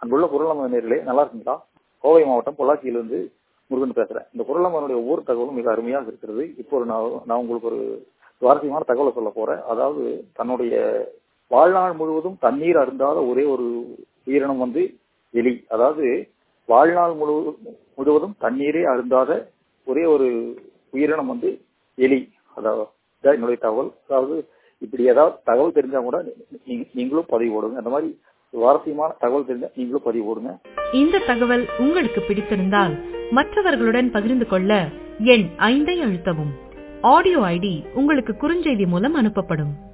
அன்புள்ள குரலம நேர்களே நல்லா இருக்குங்களா கோவை மாவட்டம் பொள்ளாச்சியிலிருந்து முருகன் பேசுறேன் இந்த குரலமனுடைய ஒவ்வொரு தகவலும் மிக அருமையாக இருக்கிறது இப்போ ஒரு நான் நான் உங்களுக்கு ஒரு சுவாரஸ்யமான தகவலை சொல்ல போறேன் அதாவது தன்னுடைய வாழ்நாள் முழுவதும் தண்ணீர் அருந்தாத ஒரே ஒரு உயிரினம் வந்து எலி அதாவது வாழ்நாள் முழு முழுவதும் தண்ணீரே அருந்தாத ஒரே ஒரு உயிரினம் வந்து எலி அதாவது இதான் என்னுடைய தகவல் அதாவது இப்படி ஏதாவது தகவல் தெரிஞ்சா கூட நீ- நீங்களும் பதிவு போடுங்க அந்த மாதிரி சுவாரஸ்யமான தகவல் தெரிஞ்சா நீங்களும் பதிவு போடுங்க இந்த தகவல் உங்களுக்கு பிடித்திருந்தால் மற்றவர்களுடன் பகிர்ந்து கொள்ள எண் ஐந்தை அழுத்தவும் ஆடியோ ஐடி உங்களுக்கு குறுஞ்செய்தி மூலம் அனுப்பப்படும்